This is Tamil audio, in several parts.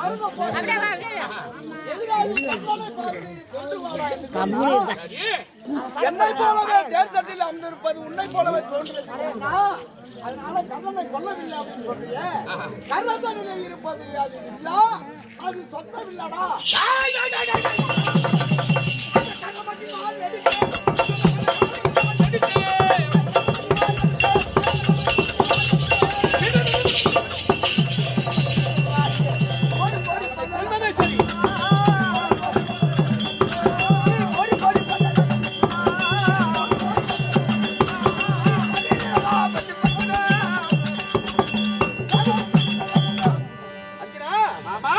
அப்படியே வா, அப்படியே வா. என்னை போலவே தேர்தலில் அமர்ந்திருப்பது உன்னை போலவே தோன்றுகிறதா? அதனால கர்ணனை கொல்லவில்லை அப்படின்னு சொல்றியே. கர்ணத்தனிலே இருப்பது அது இல்லா, அது சொந்தம் இல்லடா. என்பதே சரி. மாமா,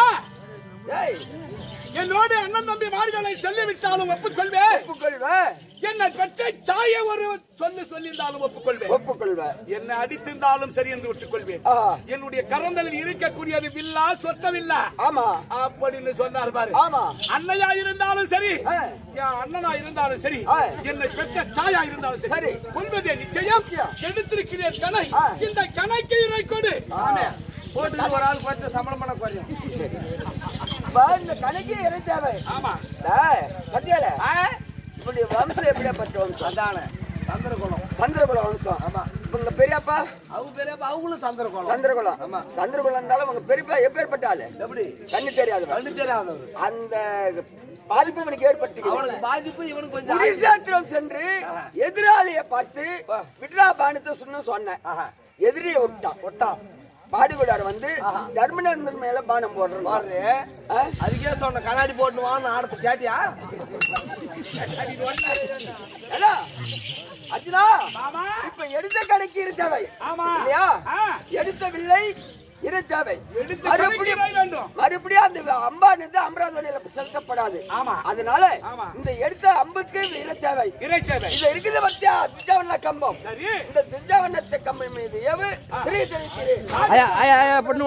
என்னோடு அண்ணன் தம்பி மார்களை சொல்லிவிட்டாலும் ஒப்புக்கொள்வேன் ஒப்புக்கொள்வேன் என்னை பெற்ற தாயை ஒரு சொல்லு சொல்லியிருந்தாலும் ஒப்புக்கொள்வேன் ஒப்புக்கொள்வேன் என்னை அடித்திருந்தாலும் சரி என்று விட்டுக்கொள்வேன் ஆ. என்னுடைய கரந்தலில் இருக்கக்கூடியது வில்லா சொத்தவில்லா ஆமா அப்படின்னு சொன்னார் பாரு ஆமா அண்ணையா இருந்தாலும் சரி ஆ. என் அண்ணனா இருந்தாலும் சரி ஆ. என்னை பெற்ற தாயா இருந்தாலும் சரி சரி. கொள்வதே நிச்சயம் நிச்சயம். எடுத்திருக்கிறேன் கணை ஆ. இந்த கணக்கு இறை கொடு போட்டு ஒரு ஆள் பார்த்து சம்பளம் பண்ண குறையும் வா, இந்த கணக்கு இறை தேவை ஆமா டேய், சத்தியால இப்படி வம்சம் எப்படியாப்பட்ட வம்சம் அதானே சந்திரகுலம் சந்திரகுல வம்சம் ஆமா உங்க பெரியப்பா அவங்க பெரிய அவங்களும் சந்திரகுலம் சந்திரகுலம் ஆமா சந்திரகுலம் இருந்தாலும் உங்க பெரியப்பா எப்பேற்பட்ட ஆளு எப்படி கண்ணு தெரியாது கண்டு தெரியாதவர் அந்த பாதிப்பு இவனுக்கு ஏற்பட்டு அவனுக்கு பாதிப்பு இவனுக்கு கொஞ்சம் குருஷேத்திரம் சென்று எதிராளியை பார்த்து விட்ரா பானத்தை சொன்ன சொன்னேன் எதிரியை விட்டான் ஒட்டான் பாடிவிடார் வந்து தர்மநந்தன் மேல பானம் போடுறான் பாரு அதுக்கே சொன்ன கண்ணாடி போட்டு வான்னு ஆடத்து கேட்டியா ஏடா, அர்ஜுனா இப்ப எடுத்த கணக்கு இருத்தவை ஆமா. இல்லையா ஆ. எடுத்த வில்லை இருத்தவை எடுத்த மறுபடியும் கணக்கு வேண்டும். மறுபடியும் அந்த அம்பானது அமராவதியில செலுத்தப்படாது ஆமா. அதனால ஆமா. இந்த எடுத்த அம்புக்கு விலை தேவை இறை தேவை இது இருக்குது பத்தியா துஜாவண்ண கம்பம் சரி இந்த துஜாவண்ணத்தை கம்பம் மீது ஏவு திரை தெரிவிக்கிறேன் ஐயா ஐயா ஐயா பொண்ணு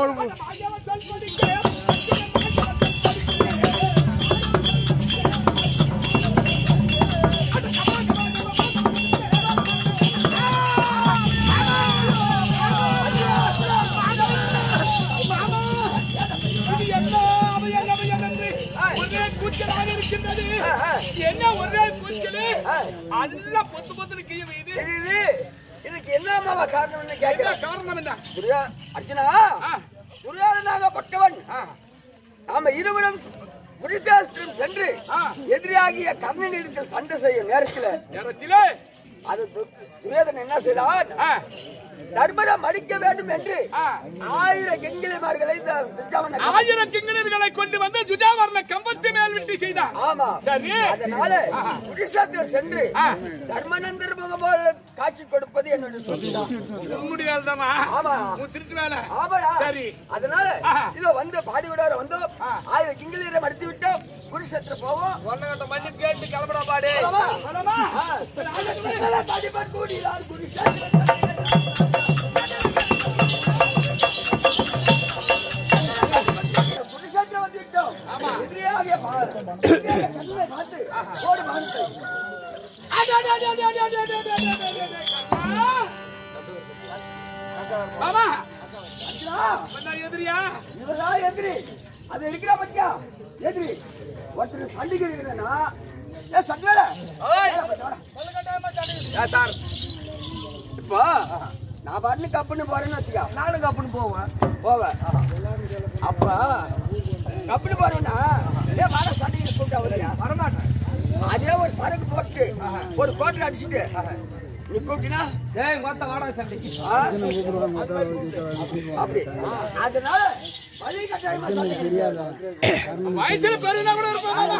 இது என்ன அவையல் அவையல் என்று ஒரே கூச்சலாக இருக்கின்றது என்ன ஒரே கூச்சலு அல்ல பொத்து பொத்துன்னு கீழே இது தெரியுது இதுக்கு என்னமாவா காரணம்னு என்ன கேட்கிறேன் காரணம் என்ன துரியா அர்ஜுனா துரியாதனாக பட்டவன் நாம இருவரும் குருதாஸ்திரம் சென்று எதிரியாகிய கர்ணனிடத்தில் சண்டை செய்யும் நேரத்தில் நேரத்திலே அது து- துரியோதனன் என்ன செய்தான் ஆ, தர்மரம் அடிக்க வேண்டும் என்று ஆ. ஆயிரம் கெங்கிலிமார்களை இந்த துர்ஜாவன ஆயிரம் கிங்கணர்களை கொண்டு வந்து துஜாவர்ண கம்பத்து மேல் விட்டு செய்தான் ஆமா சரி. அதனால குருஷேத்திரம் சென்று தர்மநந்தர் முகம் போல காட்சி கொடுப்பது என்னுடைய சொல்லிதான் உன்னுடைய வேலை தானா ஆமா. உன் திருட்டு வேலை ஆமாடா சரி. அதனால ஆஹா. இதோ வந்து பாடி விடார வந்தோம் ஆயிரம் கிங்கிலீரை மடித்து விட்டோம் குருஷேத்திரம் போவோம் ஒன்னகட்ட மண்ணு கேட்டு கிளம்புடா பாடு போலாமா? வரமா? ஆ. அதனால தடிபட் கூடினார் குருஷேத்திரம். குருஷேத்திரம் வந்து விட்டோம். எதிரியாகிய பா- எதிரியாகிய கண்களை பார்த்து ஓடி வாருங்கள். அட, அட, அட, அட, அட, அட, அட, அட, அட, அட, அட, கண்ணா. மாமா அர்ஜுனா, என்ன எதிரியா இவர்தான் எதிரி அது இருக்கிற பத்தியா எதிரி ஒருத்தர் சண்டிகை இருக்கிறேன்னா ஏ சண்டை சார் இப்போ நான் பாட்டு கப்புன்னு போறேன்னு வச்சுக்கா நானும் கப்புன்னு போவேன் போவேன் அப்ப கப்புன்னு போறேன்னா ஏ வாட சண்டைக்கு கூப்பிட்டா வரியா வரமாட்டேன் அதே ஒரு சரக்கு போட்டு ஒரு கோட்டை அடிச்சுட்டு நீ கூப்பிட்டினா ஏய் மொத்த வாடா சண்டைக்கு ஆ? அப்படி அதனால வழி கட்டாயமா சண்டை. வயசுல பெருனா கூட இருப்போம் மாமா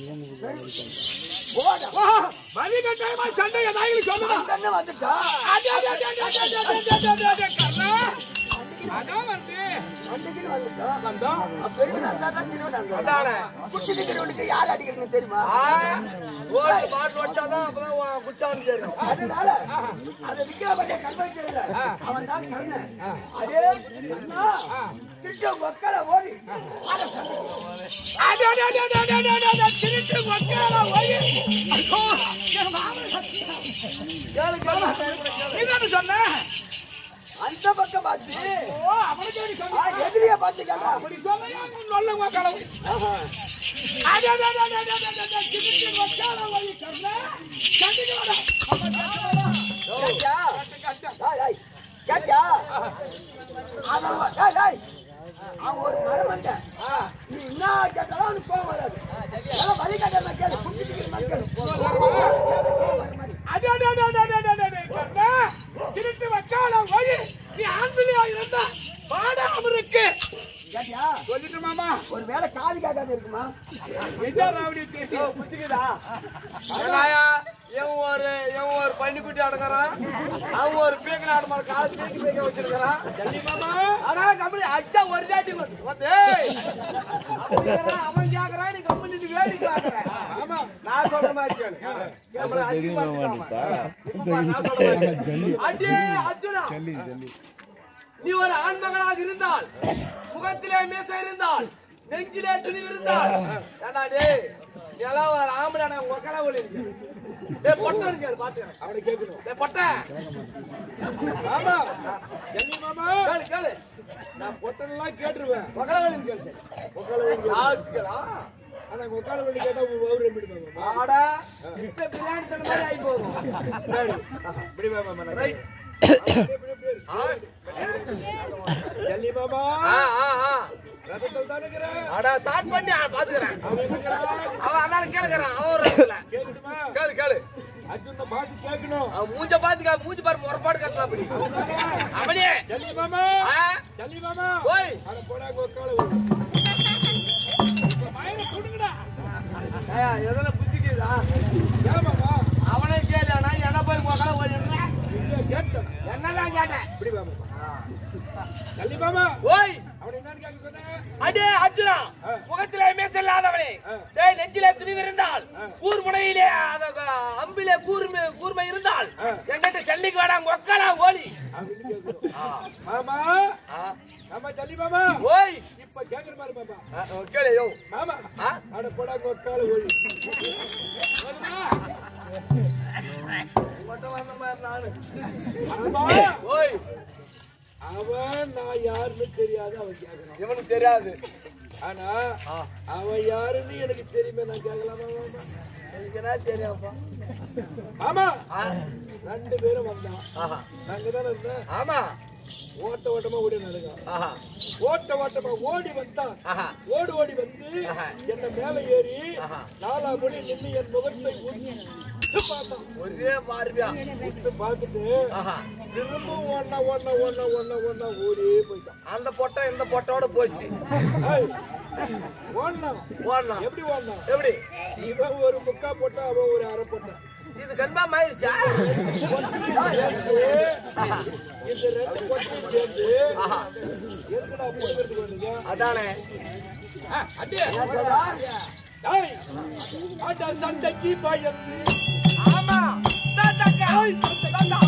போடா. வா, வலி கட்டாயமா சண்டை ஏதாவது சொல்லுடா கண்ணு வந்துட்டா அட, அட, அட, அட, அட, அட, அட, அட, அட, கண்ணா. அதான் வருது சண்டைக்கு வந்துட்டா வந்தோம் பெரியவன் அந்த சின்னவன் அந்த குச்சி நிக்கிறவனுக்கு யார் அடிக்கிறதுன்னு தெரியுமா ஓட்டு பாட்டு வச்சாதான் அப்பதான் உன் குச்சான்னு தெரியும் அதனால அதை விக்கிரமணிய கண்மை தெரியல அவன் தான் கர்ணன் அதே கர்ணா திருட்டு மக்களை ஓடி அதை சண்டைக்கு அட, அட, அட, அட, அட, அட, அட, அட, திருட்டு மக்களா போய் ஐயோ, என் மாமன் கேளு கேளு நீதானே சொன்ன அந்த பக்கம் பார்த்து ஓ அவனுக்கு நீ ஆ, சொன்ன எதிரிய பார்த்து கேட்டா அப்படி சொல்லையா உன் நல்ல மக்களவு அட அட அட அட அட அட அட கிரிக்கி வச்சால வழி கர்ண கண்டிக்கு வாடா அப்ப கேட்டியா கட்ட டேய், டேய், கேட்டியா அவன் வ- டேய், டேய், அவன் ஒரு மரமண்டன். நீ என்ன கேட்டாலும் அவனுக்கு கோவம் வராது. அதெல்லாம் வழிகாட்டல கேளு, புரிஞ்சுக்கிற மக்கள். அட அட அட அட அட அட அட கர்ண கிரிக்கி வச்சால வழி நீ ஆண்பிலியா இருந்தா வாடா அவருக்கு கேட்டியா? சொல்லிட்டு மாமா ஒரு வேளை காது கேட்காது இருக்குமா என்ன ராவடி தெரியும் புரிஞ்சுக்குதா? ஏனாயா, இவன் ஒரு இவன் ஒரு பன்னிக்குட்டி அடங்குறான் அவன் ஒரு பீக்கல ஆடு மாதிரி கால் பீக்கி பீக்க வச்சிருக்கிறான் ஆனா கம்பெனி அடிச்சா ஒரு தாட்டி வந்து வந்து, ஏய், அப்படிங்கிறான், அவன் கேக்குறான் நீ கம்பெனி வேடிக்கை பாக்குற ஆமா நான் சொல்ற மாதிரி கேளு நம்மள அசிங்கப்படுத்தாம. இப்ப பாரு, நான் சொல்ற மாதிரி கேளு. அடே அர்ஜுனா நீ ஒரு ஆண்மகனாக இருந்தால் முகத்திலே மீசை இருந்தால் நெஞ்சிலே துணி இருந்தால் ஏண்டா டேய் நீ எல்லாம் ஒரு ஆம்பளை உங்க கலை ஒளி இருக்கு டேய் பொட்டை இருக்காரு பாத்துக்கிறேன் அவனை கேட்கணும் டேய் பொட்டை ஆமா ஜல்லி மாமா கேளு கேளு நான் பொட்டனெல்லாம் கேட்டுருவேன் ஒக்கலை ஒளி கேளு சரி ஒக்கலை ஒளி ஆச்சுக்கடா ஆனா ஒக்கலை ஒளி கேட்டா ஒரு எப்படி ஆடா இப்ப பிரியாணி சொன்ன மாதிரி ஆகி போகும் சரி இப்படி மாமா ரைட் ஜல்லி மாமா ரத்தத்தில் தானே அடா ஸ்டார்ட் பண்ணி பாத்துக்கிறேன் அவன் அதான் கேளுக்கிறான் அவன் ஒரு இடத்துல கேளு கேளு அர்ஜுன பாத்து கேட்கணும் அவன் மூஞ்ச பாத்து கே- மூஞ்சி பாரு முறப்பாடு கட்டலாம் அப்படி அவனே ஜல்லி மாமா ஜல்லி மாமா ஓய் அட போடா கோக்கால மயனை கொடுங்கடா ஏய் எதன புத்திக்குதா ஏமாமா அவனே கேளுடா என்ன போய் கோக்கால ஓடிடுற இல்ல கேட்டேன் என்னலாம் கேட்டேன் இப்படி பாமா ஜல்லி மாமா ஓய் அவன் என்னன்னு கேட்க சொன்ன அடே அர்ஜுனா முகத்திலே மேசல்லாதவனே டேய் நெஞ்சிலே துணிவு இருந்தால் கூர் முனையிலே அத அம்பிலே கூர்மை கூர்மை இருந்தால் எங்கிட்ட செல்லிக்கு வேடா ஒக்கலா ஓடி அப்படின்னு கேட்கணும் மாமா மாமா ஜல்லி மாமா ஓய் இப்ப கேக்குற மாதிரி மாமா கேளு யோ மாமா ஆ? அட போடா கோக்கால ஓடி மாமா ஓய் அவன் நான் யாருன்னு தெரியாது அவன் கேட்கறான் இவனுக்கு தெரியாது ஆனா அவன் யாருன்னு எனக்கு தெரியுமே நான் கேட்கலாமா மாமா எனக்கு என்ன தெரியாப்பா ஆமா ஆ, ரெண்டு பேரும் வந்தான் ஆஹா நாங்க தானே இருந்தேன் ஆமா ஓட்ட ஓட்டமா ஓடி நடக்கான் ஆஹா ஓட்ட ஓட்டமா ஓடி வந்தான் ஆஹா ஓடி ஓடி வந்து ஆஹா. என்ன மேல ஏறி ஆஹா. நாலா மொழி நின்று என் முகத்தை உத்து பார்த்தான் ஒரே பார்வையா உத்து பார்த்துட்டு ஆஹா திரும்ப ஒன்னா ஒன்னா ஒன்னா ஒன்னா ஒன்னா ஓடி போயிட்டான் அந்த பொட்டை இந்த பொட்டோட போச்சு ஏய், ஓடினான் ஓடலாம் எப்படி ஓடினான் எப்படி இவன் ஒரு முக்கா போட்டா அவன் ஒரு அரை போட்டான் இது கன்ஃபார்ம் ஆயிருச்சா இந்த ரெண்டு பொட்டையும் சேர்ந்து எதுக்குடா போகிறதுக்கு வந்தீங்க அதானே ஏய், அட சண்டைக்கு பயந்து ஆமா தாத்தாக்கா. தாத்தா.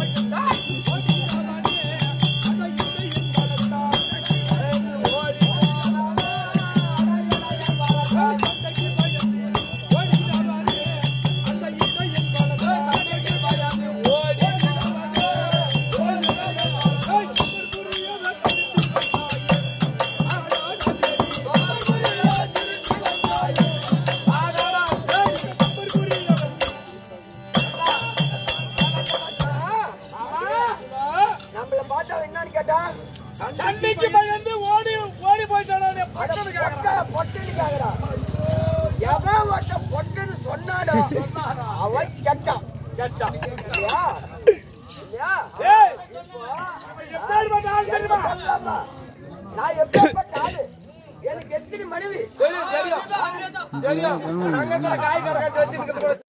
நம்மள பார்த்தா என்னன்னு கேட்டா சண்டைக்கு பயந்து ஓடி ஓடி போயிட்டானே பட்டனு பொட்டை பொட்டுன்னு கேக்குறா எவன் ஒருத்த பொட்டுன்னு சொன்னாடோ அவன் கெட்டான் கெட்டான் இல்லையா இல்லையா ஏய் இப்போ எப்பேற்பட்ட ஆள் தெரியுமா ஆமா. நான் எப்பேற்பட்ட ஆளு எனக்கு எத்தனை மனைவி தெரியும் தெரியும் தெரியும் சங்கத்துல காய் கடைக்காச்சு வச்சிருக்கிறது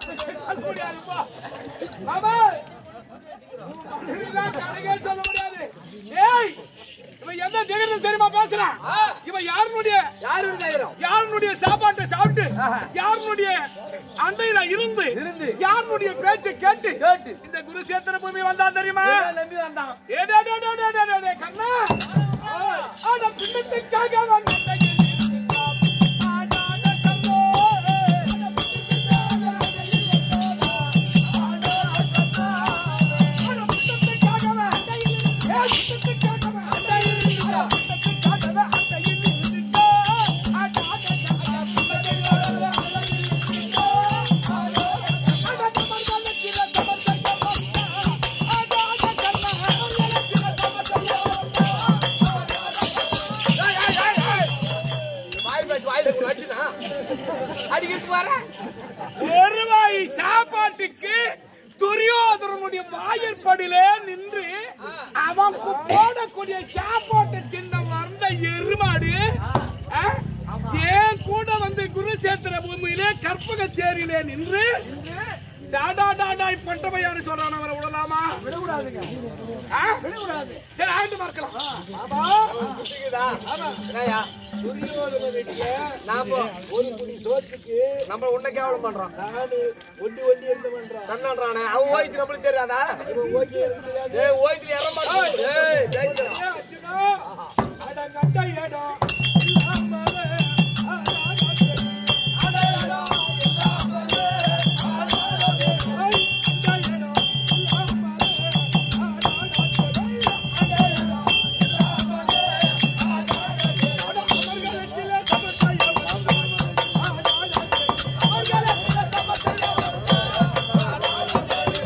மாமா இதெல்லாம் கணக்கே சொல்ல முடியாது ஏய் இவன் என்ன திகழ்ந்து தெரியுமா பேசுறான் இவன் யாருனுடைய யாரு தைரியம் யாருனுடைய சாப்பாட்டை சாப்பிட்டு யாருனுடைய அண்டையில இருந்து இருந்து. யாருனுடைய பேச்சை கேட்டு கேட்டு. இந்த குருசேத்திர பூமி வந்தான் தெரியுமா நம்பி வந்தான் ஏ டே, டே, டே, டே, டே, டே, டே, கண்ணா ஆட பின்னத்துக்காக அவன் அண்டையில் இருந்தான். ஆடாத கண்ணோ, ஆட பின்னத்துக்காக அவன் அண்டையில் இருந்தான். ஆடாத கண்ணோ, ஆட பின்னத்துக்காக அவன் அண்டையில் இருந்தான். ஏ, பின்னத்துக்காக வாயிற்படியிலே நின்று அவன் கு- போடக்கூடிய சாப்பாட்டை தின்ன வந்த எருமாடு ஆ? ஏன் கூட வந்து குருசேத்திர பூமியிலே கற்பக தேரிலே நின்று டாடா டாடாய் பட்டமையான்னு சொல்றான் அவரை விடலாமா விடக்கூடாதுங்க ஆ? சரி ஆண்டு பார்க்கலாம் ஆமா புரியுதா? என்னய்யா? துரியோதனனுக்கு நாம ஒரு குடி சோத்துக்கு நம்ம உன்னை கேவலம் பண்றோம் நானு ஒண்டி ஒண்டி இருந்து பண்றான் கண்ணான்றானே அவன் ஓய்த்து நம்மளுக்கு தெரியாதா இவன் ஓகே இருக்கு ஏய் ஓய்த்து இற மாட்டான் ஏய் ஜெயிச்சிடலாம். அர்ஜுனா அட கட்ட இடம் இல்லாமலே ஆடாதே. அடையாளம் இல்லாமலே ஆடாதே. ஐ, கட்ட இடம் இல்லாமலே ஆடாதே. அடையாளம் இல்லாமலே ஆடாதே. அட அமர்களிலே சமத்தையம் ஆடாதே. அமர்களிலே சமத்தையம் ஆடாதே.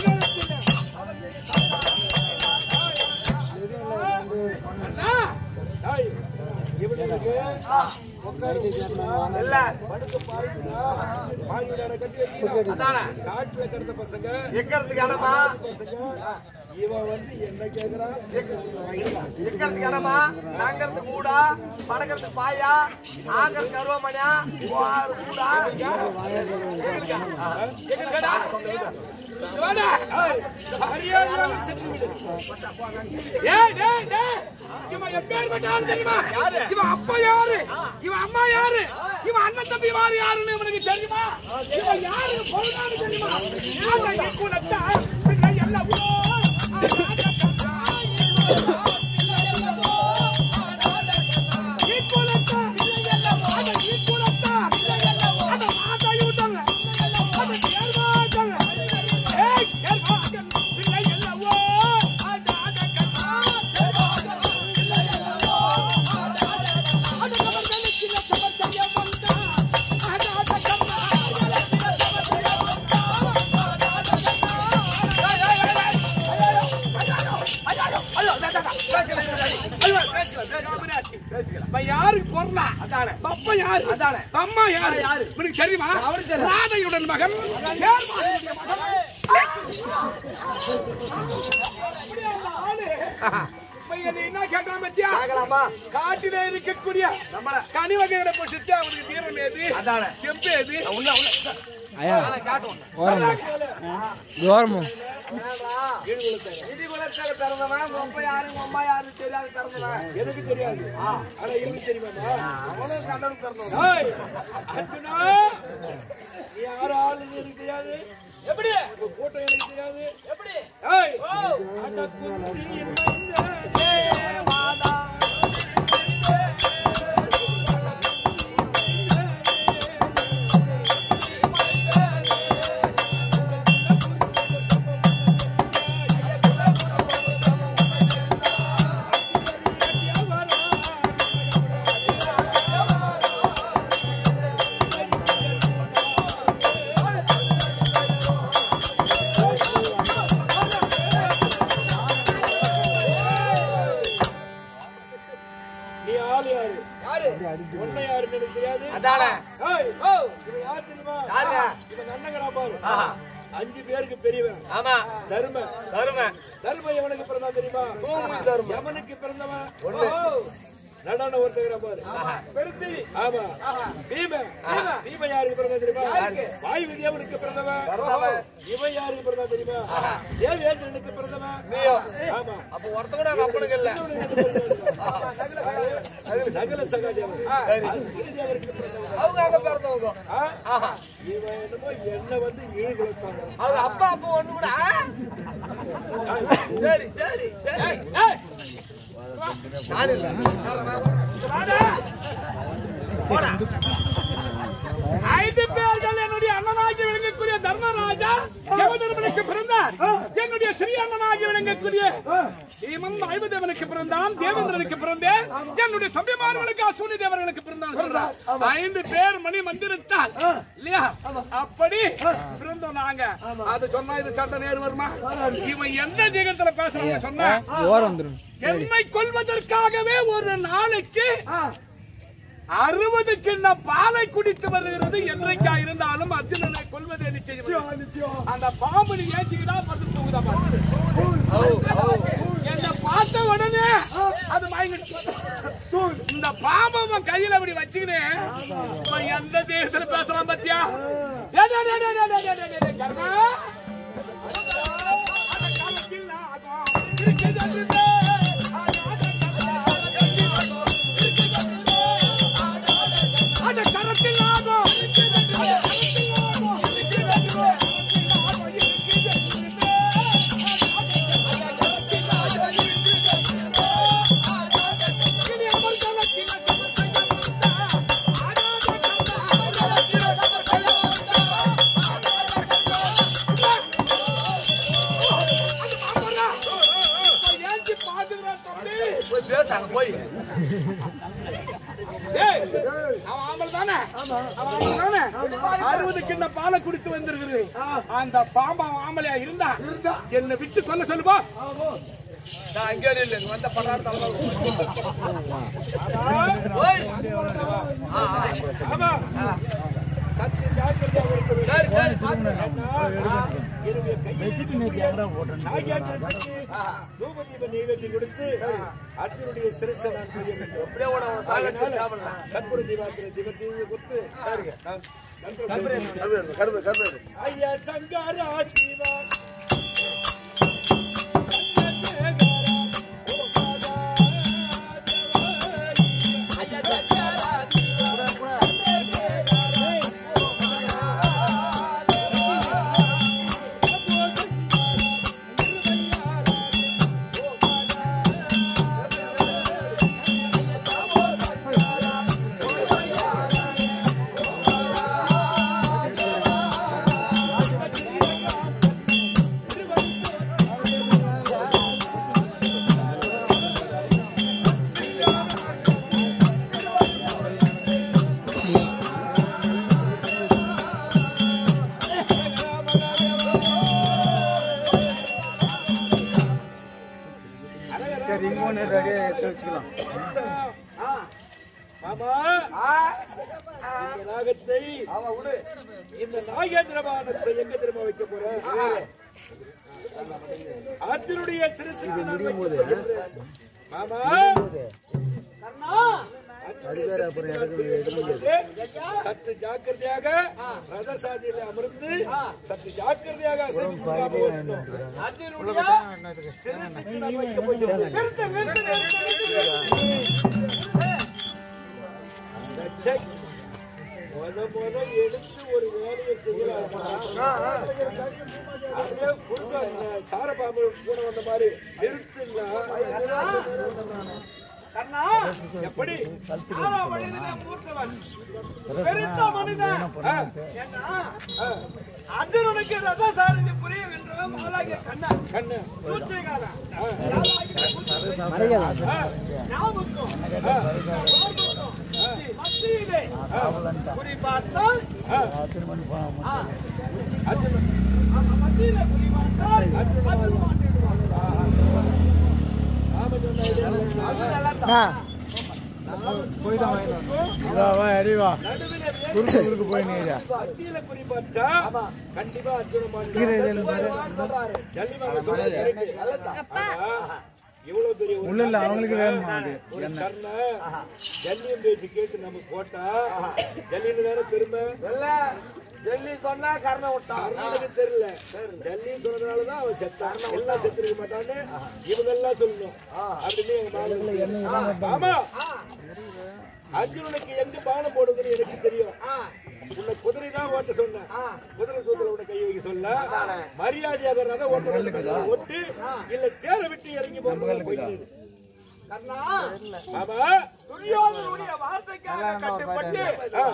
அண்ணா, டேய், இவனுக்கு உட்கார முடியுமா? இல்ல படுக்க பாருங்கடா. மாடி விளையாட கட்டி வச்சுக்கிறான். அதானே காட்டுல கிடந்த பசங்க எக்கிறதுக்கு இடமா பசங்க இவன் வந்து என்ன கேக்குறான் எக்கிறதுக்கு இடமா நாங்கிறதுக்கு கூடா படக்கிறதுக்கு பாயா ஆங்கிறதுக்கு அருவமனையா கூடா எங்களுக்கா? எங்களுக்கடா? வாடா. ஏய், மரியாதையாக சென்று விடு. ஏய், டேய், டேய். இவன் எப்பேர்ப்பட்ட ஆளு தெரியுமா? இவன் அப்பா யாரு? இவன் அம்மா யாரு? இவன் அண்ணன் தம்பி மாறு யாருன்னு இவனுக்கு தெரியுமா? இவன் யாரு பொருளான்னு தெரியுமா? யாரா என் குலத்தா? பிள்ளை அல்லவோ? என் குலத்தா? அட என் குலத்தா? அட மாதாயூட்டங்க. அட கேள்வாட்டங்க. ஏய், கேள்வாட்டங்க. பிள்ளை அல்லவோ? அட அட கண்ணா. யாருக்கு பொருளா அதானே. பப்பா யாரு அதானே. அம்மா யாரு யாரு? உனக்கு தெரியுமா அவனுக்கு தெரியும். ராதையுடன் மகன் சேர்மானுடைய மகன் அப்படியே அந்த ஆளு. இப்ப என்னை என்ன கேட்டான் பத்தியா கேட்கலாமா? காட்டிலே இருக்கக்கூடிய நம்மள கனி வகைகளை போட்டு அவனுக்கு தீரம் ஏது அதானே. செம்பு ஏது உள்ள உள்ள நாளை காட்டுவோம் இடி குலத்தால பிறந்தவன் உங்க அப்பா யாரு உங்க அம்மா யாரு தெரியாது பிறந்தவன் எனக்கு தெரியாது ஆனா எனக்கு தெரியுமாமா அவனும் கண்டனும் பிறந்தவன் ஏய், அர்ஜுனா நீ யார் ஆளுன்னு எனக்கு தெரியாது எப்படி உங்க கூட்டம் எனக்கு தெரியாது எப்படி ஏய், அட குந்தியின் மைந்தே, வாடா. நீ ஆளு யாரு யாரு உன்னை யாருன்னு எனக்கு தெரியாது அதானே ஏய், ஓ இவன் யார் தெரியுமா யாருங்க? இவன் அண்ணங்கடா பாரு ஆஹா. அஞ்சு பேருக்கு பெரியவன் ஆமா தர்ம தருமை தர்ம எவனுக்கு பிறந்தான் தெரியுமா தூங்கு தர்ம. எவனுக்கு பிறந்தவன் ஒண்ணு நடான ஒருத்தங்கிற பாரு பெருத்தி ஆமா பீம பீம யாருக்கு பிறந்தா தெரியுமா வாயு தேவனுக்கு பிறந்தவன் பிறந்தவன். இவன் யாருக்கு பிறந்தா தெரியுமா தேவேந்திரனுக்கு பிறந்தவன் நீயோ ஆமா அப்ப ஒருத்த கூட அங்க அப்பனுக்கு இல்ல சகல சகாதேவன் தேவருக்கு பிறந்தவன் அவங்க அங்க பிறந்தவங்க ஆ? ஆஹா. இவன் என்னமோ என்ன வந்து ஈழ் குலத்தாங்க அவங்க அப்பா அப்பா ஒண்ணு கூட ஆ? சரி சரி சரி ஏய் நான் இல்ல வாடா போடா ஐந்து பேர்கள் என்னுடைய அண்ணனாகி விளங்கக்கூடிய தர்மராஜா யமதர்மனுக்கு பிறந்தார் என்னுடைய சிறிய அண்ணனாகி விளங்கக்கூடிய பீமன் ஐவதேவனுக்கு பிறந்தான் தேவேந்திரனுக்கு பிறந்தேன் என்னுடைய தம்பிமார்களுக்கு அசூனி தேவர்களுக்கு பிறந்தான் சொல்றார் ஐந்து பேர் மணி மந்திரத்தால் இல்லையா அப்படி பிறந்தோம் நாங்க அது சொன்னா இது சண்டை நேர் வருமா இவன் எந்த ஜெகத்துல பேசுறாங்க சொன்னா என்னை கொல்வதற்காகவே ஒரு நாளைக்கு அறுபது கிண்ண பாலை குடித்து வருகிறது என்றைக்கா இருந்தாலும் அர்ஜுனனை கொல்வது நிச்சயம் அந்த பாம்பு நீ ஏச்சிக்கிட்டா பத்து தூங்குதா பாரு. என்னை பார்த்த உடனே அது மயங்கிடுச்சு இந்த பாம்பை அவன் கையில அப்படி வச்சுக்கினே இவன் எந்த தேசத்துல பேசலாம் பாத்தியா டேய், டேய், டேய், டேய், டேய், டேய், டேய், டேய், கர்ணா. அந்த காலத்தில் நாகம் இருக்கிறது. அந்த கரத்தில் நாகம் ஏஞ்சி பாத்துக்கிறான் தம்பி போய் பேசாங்க போய் ஏய், அவன் ஆம்பளை தானே? அவன் ஆம்பளை தானே? அறுபது கிண்ண பாலை குடித்து வந்திருக்குது அந்த பாம்பு அவன் ஆம்பளையா இருந்தா என்னை விட்டு கொல்ல சொல்லுப்பா நான் அங்கே இல்லை இங்க வந்த பண்டாரத்தால ஆமா சத்திய ஜாக்கிரதையாக இருக்கணும். சரி சரி அண்ணா, என்னுடைய கையில் இருக்கக்கூடிய நாகியாத்திரத்துக்கு தூபதீப நைவேத்தியம் கொடுத்து அர்ஜுனுடைய சிரசை நான் புரிய வேண்டும் அப்படியே கூட சாகத்து சாப்பிடல கற்பூர தீபாத்திர தீபத்தையும் கொடுத்து நான் கருப்பு கருப்பு ஐயா சங்காரா சிவா மாமா இந்த நாகத்தை இந்த நாகேந்திரபானத்தை எங்க திரும்ப வைக்க போற அர்ஜுனுடைய சிறுசுக்கு நான் வைக்க போகிறேன். மாமா அர்ஜுனுடைய சிறுசுக்கு நான் வைக்க போகிறேன். சற்று ஜாக்கிரதையாக ரதசாதியில அமர்ந்து சற்று ஜாக்கிரதையாக அசைந்து கொள்ளாமல் ஓட்டணும். சிறுசுக்கு நான் வைக்க போகிறேன். சை. முத முத எடுத்து ஒரு வேலையை செய்யலாம் அப்படியே குறுக்க சாரபாம்பு கூட வந்த மாதிரி நிறுத்துனா எப்படி பெருத்த மனிதன் ஆ, ஆ, அர்ஜுனனுக்கு ரதசாரதி புரிய வென்றவன் மகளாகிய கண்ணன் கண்ணு சூத்திரகாரன். ஆ, ஆ, யாவுக்கும் மத்தியிலே குறிப்பார்த்தால் ஆ. ஆ, அர்ஜுனன். ஆமா, மத்தியிலே குறிப்பார்த்தால் அர்ஜுனன் ஆமா சொன்ன idea இல்லைங்களா? நடுவில மத்தியில குறிப்பாட்டா கண்டிப்பா அர்ஜுன மாட்டான் ஜல்லிமாங்க சொல்றது correct. ஆனா, இவ்வளவு பெரிய ஒரு அவங்களுக்கு ஒரு கர்ண ஜல்லியம் பேச்சு கேட்டு நம்ம போட்டா ஜல்லின்னு தானே பெருமை டெல்லி சொன்னா கர்ண விட்டான் கர்ணனுக்கு தெரியல ஜல்லி சொன்னதுனாலதான் அவன் செத்தான் எல்லாம் செத்துருக்க மாட்டான்னு இவங்க எல்லாம் சொல்லணும் அப்படின்னு எங்க மாமன் ஆமா அர்ஜுனனுக்கு எங்க பானம் போடுதுன்னு எனக்கு தெரியும் உன்னை குதிரை தான் ஓட்ட சொன்னேன் குதிரை சூத்திர உன்னை கை வைக்க சொல்ல மரியாதையாக ரத ஓட்ட ஓட்டு இல்ல தேரை விட்டு இறங்கி போறது போயிட்டு கர்ணா ஆமா துரியோதனுடைய வார்த்தைக்காக கட்டுப்பட்டு ஆ.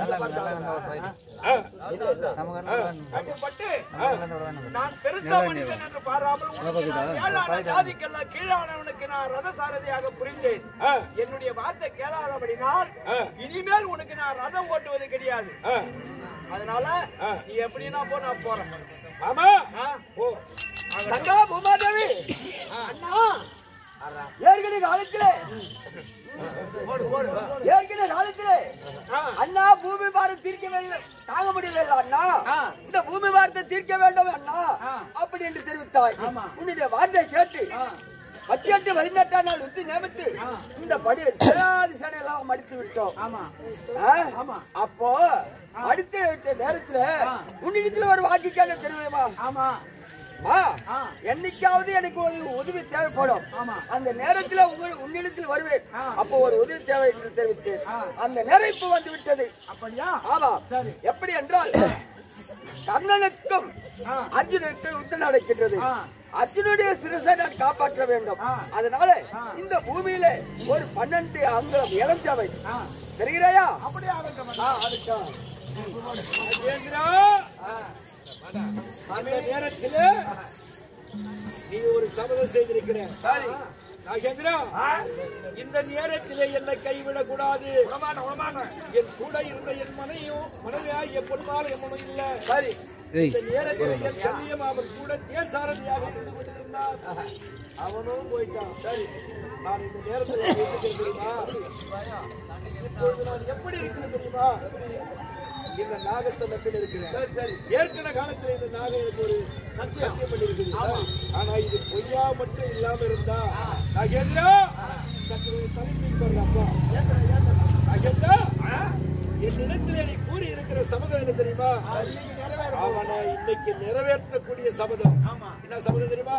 ஆ. கட்டுப்பட்டு நான் பெருத்த மனிதன் என்று பாராமல் உனக்கு நான் ஏழான ஜாதிக்கெல்லாம் கீழானவனுக்கு நான் ரதசாரதியாக புரிந்தேன் ஆ. என்னுடைய வார்த்தை கேளாதபடினால் ஆ. இனிமேல் உனக்கு நான் ரதம் ஓட்டுவது கிடையாது ஆ. அதனால ஆ. நீ எப்படின்னா போ நான் போறேன் ஆமா ஆ? ஓ தங்கா பூமாதேவி அண்ணா ஏற்கனவே காலத்திலே ஏற்கனவே காலத்திலே அண்ணா பூமி பாரம் தீர்க்க வேண்டும் தாங்க முடியவில்லை அண்ணா இந்த பூமி பாரத்தை தீர்க்க வேண்டும் அண்ணா அப்படி என்று தெரிவித்தாய் உன்னுடைய வார்த்தையை கேட்டு பத்தியெட்டு பதினெட்டாம் நாள் உத்து நியமித்து இந்த படி சேராதி சேனையெல்லாம் மடித்து விட்டோம் ஆ? அப்போ மடித்து விட்ட நேரத்துல உன்னிடத்துல ஒரு வாக்கு கேட்க தெரியுமா ஆமா ஆ, என்னைக்காவது எனக்கு ஒரு உதவி தேவைப்படும் அந்த நேரத்துல உங்க உன்னிடத்தில் வருவேன் அப்போ ஒரு உதவி தேவை என்று தெரிவித்தேன் அந்த நேரம் இப்ப வந்து விட்டது அப்படியா ஆமா எப்படி என்றால் கர்ணனுக்கும் அர்ஜுனுக்கும் யுத்தம் நடக்கின்றது அர்ஜுனுடைய சிரசை நான் காப்பாற்ற வேண்டும் அதனால இந்த பூமியில ஒரு பன்னெண்டு அங்குலம் இடம் தேவை தெரிகிறாயா அப்படியே ஆகட்டும் ஆ, அதுதான் கேக்குறா? அந்த நேரத்தில் நீ ஒரு சபதம் செய்திருக்கிற நாகேந்திரா இந்த நேரத்திலே என்னை கைவிடக் கூடாது என் கூட இருந்த என் மனையும் மனைவியா என் பொன்மால எம்மனும் இல்ல சரி இந்த நேரத்தில் என் சல்லியம் அவன் கூட தேர் சாரதியாக இருந்து கொண்டிருந்தார் அவனும் போயிட்டான் சரி நான் இந்த நேரத்தில் எப்படி இருக்கிறேன் தெரியுமா இப்பொழுது நான் எப்படி இருக்கிறேன் தெரியுமா இந்த நாகத்தை நம்பில் இருக்கிறேன் ஏற்கனவே காலத்தில் இந்த நாகம் எனக்கு ஒரு சத்தியம் பண்ணிருக்குது ஆனா இது பொய்யா மட்டும் இல்லாம இருந்தா நாகேந்திரா சற்று தலைமைக்கு வர்றப்பா நாகேந்திரா என்னிடத்தில் நீ கூறி இருக்கிற சபதம் என்ன தெரியுமா அவனை இன்னைக்கு நிறைவேற்றக்கூடிய சபதம் என்ன சபதம் தெரியுமா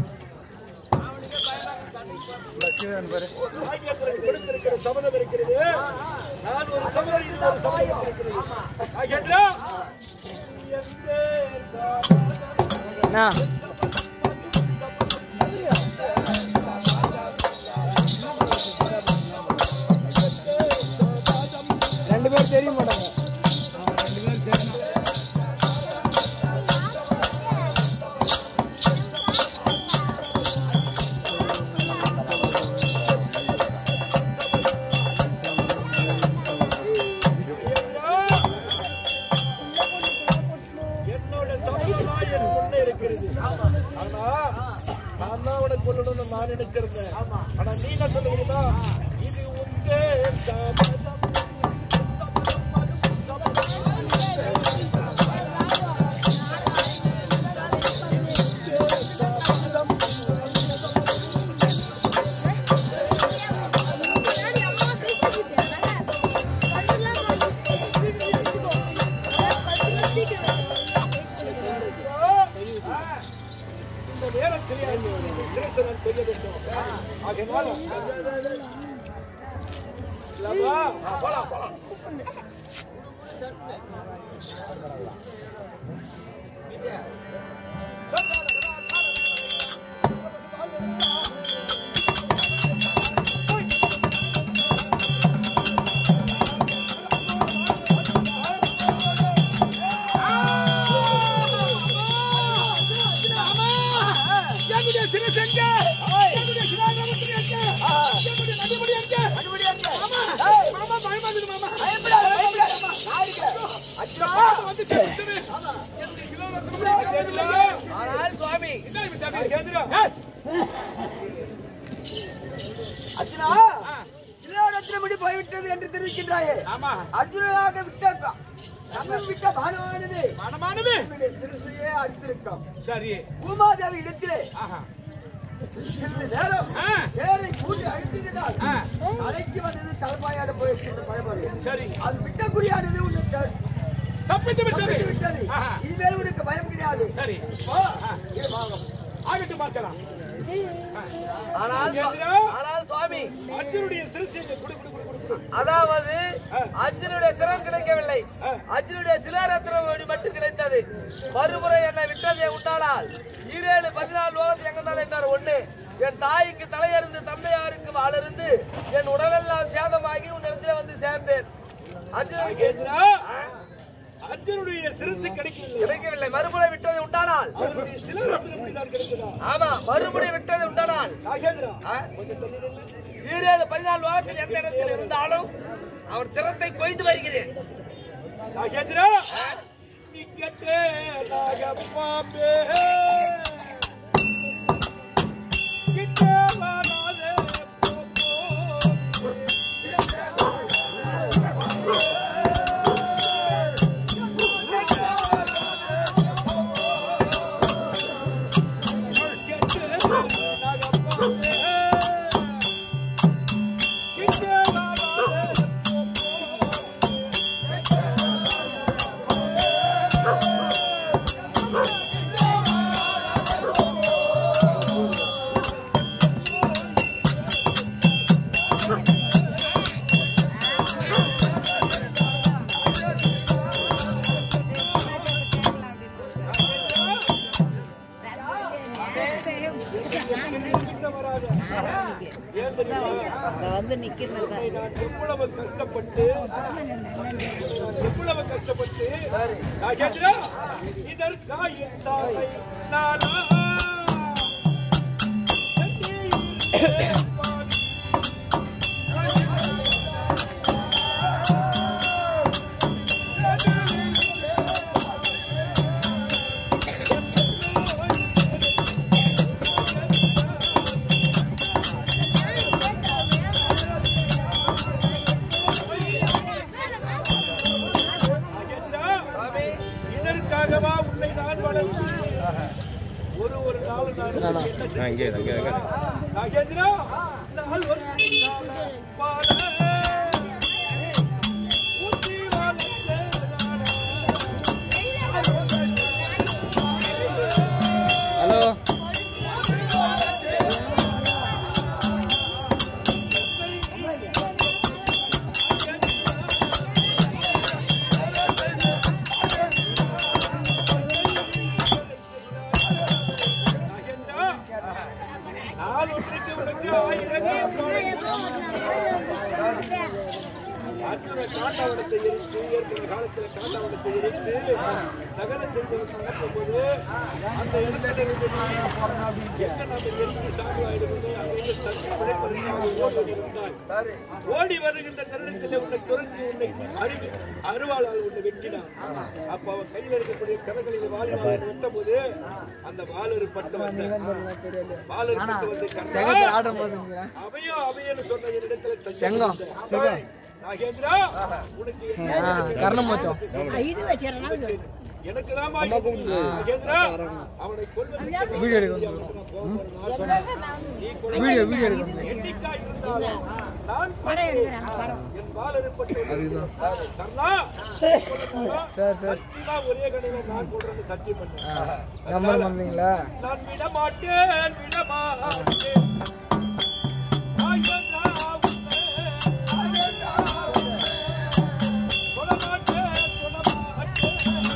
நாகேந்திரன் கொடுத்திருக்கிற சபதம் இருக்கிறது நான் ஒரு சபதம் இது ஒரு சபதம் இருக்கிறது நாகேந்திரா எந்த சபதம் ரெண்டு பேர் தெரிய மாட்டாங்க என்னோட சபதம் என் முன்னே இருக்கிறது ஆனா நான் தான் அவனை கொல்லணும்னு நான் நினைச்சிருந்தேன் ஆனா நீ என்ன சொல்லுகிறீங்களா இது உங்க சபதம் இந்த நேரத்திலே அந்த சிரசனன் கொல்ல வேண்டும் ஆகையினால இல்லவா? ஆ, போலாம் போலாம் என்னுடைய சிறுசெங்க என்னுடைய சிவாகமத்தில் எங்க என்னுடைய நதிமுடி எங்க மறுபடி எங்க? மாமா ஏய், மாமா பயமாகுது மாமா பயப்படாத, பயப்படாத. நான் இருக்கிறேன். அச்சா. வந்து சிறுசனு என்னுடைய சிவாகமத்தில் ஆனால் சுவாமி என்ன இப்படி தம்பி? நாகேந்திரா அர்ஜுனா இளவரசன் முடி போய்விட்டது என்று தெரிவிக்கின்றாயே ஆமா அர்ஜுனனாக விட்ட கண்ணன் விட்ட பானமானது மனமானது என்னுடைய சிறுசையே அடித்திருக்கும் சரி பூமாதேவி இடத்திலே ஆஹா சிறிது நேரம் ஆ. தேரை கூட்டி அழுத்தினால் ஆ. தலைக்கு வந்தது தலைப்பாயாட போயிடுச்சு இந்த பழமொழி சரி அது விட்டக்குறியானது உன்னை த- தப்பித்து விட்டது தப்பித்து விட்டது ஆஹா. இனிமேல் உனக்கு பயம் கிடையாது சரி போ. இரு, வாங்க. ஆகட்டும் பார்க்கலாம் ஆனால் சுவா- நாகேந்திரா ஆனால் சுவாமி அர்ஜுனுடைய சிறுசை குடு குடு குடு குடு குடு அதாவது அர்ஜுனுடைய சிரம் கிடைக்கவில்லை அர்ஜுனுடைய சிலாரத்திரம் மட்டும் கிடைத்தது மறுமுறை என்னை விட்டதே உண்டானால் ஈரேழு பதினாலு லோகத்தில் எங்கனால என்றார் ஒண்ணு என் தாய்க்கு தலையறிந்து தந்தையாருக்கு வாழிருந்து என் உடலெல்லாம் சேதமாகி உன்னிடத்திலே வந்து சேர்ந்தேன் அர்ஜுனுக்கு நாகேந்திரா அர்ஜுனுடைய சிறுசு கிடைக்கவில்லை கிடைக்கவில்லை மறுமுறை விட்டது உண்டானால் அவருடைய சிலரத்தின முடிதான் கிடைக்குதா ஆமா மறுமுறை விட்டது உண்டானால் நாகேந்திரா ஆ? கொஞ்சம் தள்ளி நில்லு. ஈரேழு பதினாலு லோகத்தில் எந்த இடத்தில் இருந்தாலும் அவன் சிரத்தை கொய்து வருகிறேன் நாகேந்திரா நீ கேட்டே நாகப்பாம்பே கிட்டே வராதே போப்போ வராத ஏன் தெரியுமா வந்து நிக்கிறது உன்னை நான் எவ்வளவு கஷ்டப்பட்டு நான் எவ்வளவு கஷ்டப்பட்டு ராஜேந்திரா இதற்காயித்தாரை நானா ராஜேந்திரா இதற்காகவா உன்னை நான் வளர்த்து ஒரு ஒரு நாள் நான் என்ன செய்ய ராஜேந்திரா நாள் ஒரு நாள் வாழ ஊற்றி வளர்த்த ஹலோ ராஜேந்திரா நாள் ஒன்றுக்கு உனக்கு ஆயிரங்கள் அர்ஜுன காண்டாவனத்தை எரித்து ஏற்கனவே காலத்துல காண்டாவனத்தை எரித்து தகனம் செய்தவன் நடக்கும்போது அந்த இடத்துல இருந்து நீ எங்க நம்ம எரித்து சாம்பலாயிடுவது அங்கிருந்து தண்ணி பிழைப்பதற்காக ஓடி வந்தாய் ஓடி வருகின்ற தருணத்தில் உன்னை துறந்து உன்னை அருவி அருவாளால் உன்னை வெட்டினான் அப்ப அவன் கையில இருக்கக்கூடிய கரங்களில் வாலினால் வெட்டும் போது அந்த வாலரு பட்டு வந்த வாலரு பட்டு வந்து கர்ணா, அவையோ அவையன்னு சொன்ன இடத்துல செங்கம் நாகேந்திரா உனக்கு என்ன கர்ணம் மச்சம் இது வச்சிடறேன் எனக்கு தான் நாகேந்திரா அவனை கொல்வதற்கு வீடியோ எடுக்க வீடியோ வீடியோ எடுக்க எண்ணிக்கா இருந்தாலும் நான் கொல்வேன். என் வாலரு பட்டு வந்து கர்ணா சத்தியமா ஒரே கடையில நான் கொள்றேன்னு சத்தியம் பண்ணேன் நம்பர் பண்ணீங்களா நான் விட மாட்டேன் விட மாட்டேன் நாகேந்திரா உன்னை, நாகேந்திரா உன்னை, தொட மாட்டேன், தொட மாட்டேன்.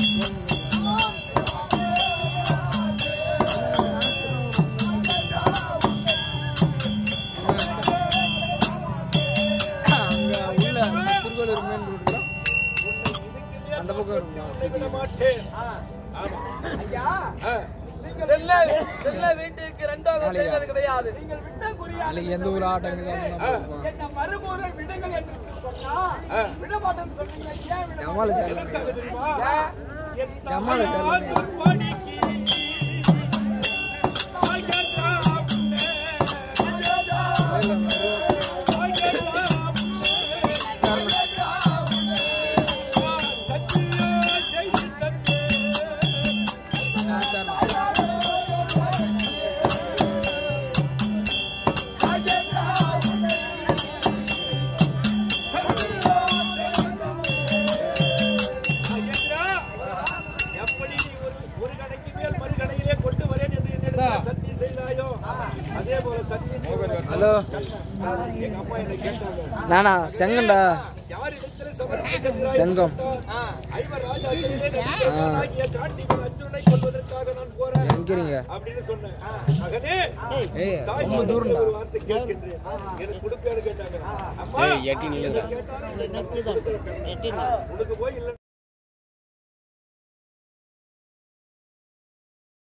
அங்க உள்ள திருக்கோளூர் மெயின் ரோட்ல அந்த பக்கம் இருக்குமா உன்னை விட மாட்டேன் ஆமா ஆ. நெல்லை நெல்லை வீட்டுக்கு ரெண்டாக செய்வது கிடையாது நாளைக்கு எந்த ஊர் ஆட்டம் என்ன மறுமுறை விடுங்கள் என்று சொன்னா விட மாட்டேன்னு சொல்றீங்க ஏன் விட ஜமால சேலம் எதற்காக தெரியுமா என் ஜமால தாயார் சேலம் படிக்கு நாகேந்திரா உன்னை, நாகேந்திரா உன்னை, நான் சத்தியம் செய்து தந்தேன் ஐயன்றா, எப்படி நீ ஒரு ஒரு கடைக்கு மேல் மறு கடையிலே கொண்டு வரேன் என்று என்னிடத்தில் சத்தியம் செய்தாயோ அதே போல சத்தியம் செய்வாய். ஹலோ எங்க அம்மா என்னை கேட்டாங்க நானா செங்கண்டா யார் இடத்துல சமர்ப்பிக்கிறாய் செங்கம். ஐவர் ராஜாக்களிலே நடிக்கிறவனாகிய காண்டிமன் அர்ஜுனனை கொல்வதற்காக நான் போறேன் எங்கிறீங்க அப்படின்னு சொன்னேன் மகனே ஏய் தாய் ரொம்ப மகனுக்கு தூரம்டா ஒரு வார்த்தை கேட்கின்றேன் எனக்கு கொடுப்பேன்னு கேட்டாங்க அம்மா எட்டி நில்லுடா. கேட்டாலும் எனக்கு கொடுக்கல. உனக்கு போய் இல்லை